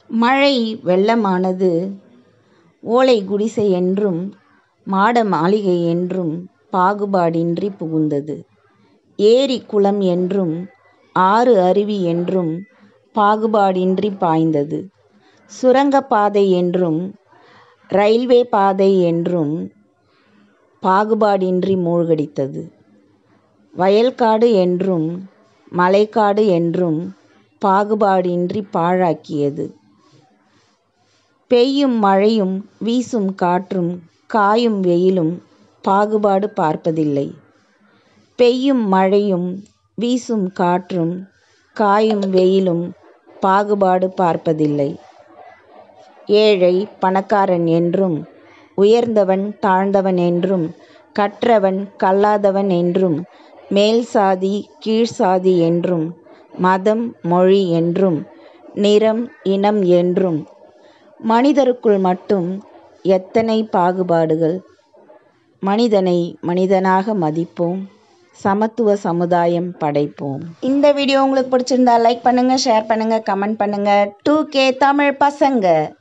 மழை வெள்ளமானது ஓலை குடிசை என்றும் மாட மாளிகை என்றும் பாகுபாடின்றி புகுந்தது. ஏரி குளம் என்றும் ஆறு அருவி என்றும் பாகுபாடின்றி பாய்ந்தது. சுரங்கப் பாதை என்றும் ரயில்வே பாதை என்றும் பாகுபாடின்றி மூழ்கடித்தது. வயல்காடு என்றும் மலைக்காடு என்றும் பாகுபாடின்றி பாழாக்கியது. பெய்யும் மழையும் வீசும் காற்றும் காயும் வெயிலும் பாகுபாடு பார்ப்பதில்லை. பெய்யும் மழையும் வீசும் காற்றும் காயும் வெயிலும் பாகுபாடு பார்ப்பதில்லை. ஏழை பணக்காரன் என்றும் உயர்ந்தவன் தாழ்ந்தவன் என்றும் கற்றவன் கல்லாதவன் என்றும் மேல் சாதி கீழ் சாதி என்றும் மதம் மொழி என்றும் நிறம் இனம் என்றும் மனிதருக்குள் மட்டும் எத்தனை பாகுபாடுகள். மனிதனை மனிதனாக மதிப்போம். சமத்துவ சமுதாயம் படைப்போம். இந்த வீடியோ உங்களுக்கு பிடிச்சிருந்தா லைக் பண்ணுங்க ஷேர் பண்ணுங்க கமெண்ட் பண்ணுங்க. டூ கே தமிழ் பசங்க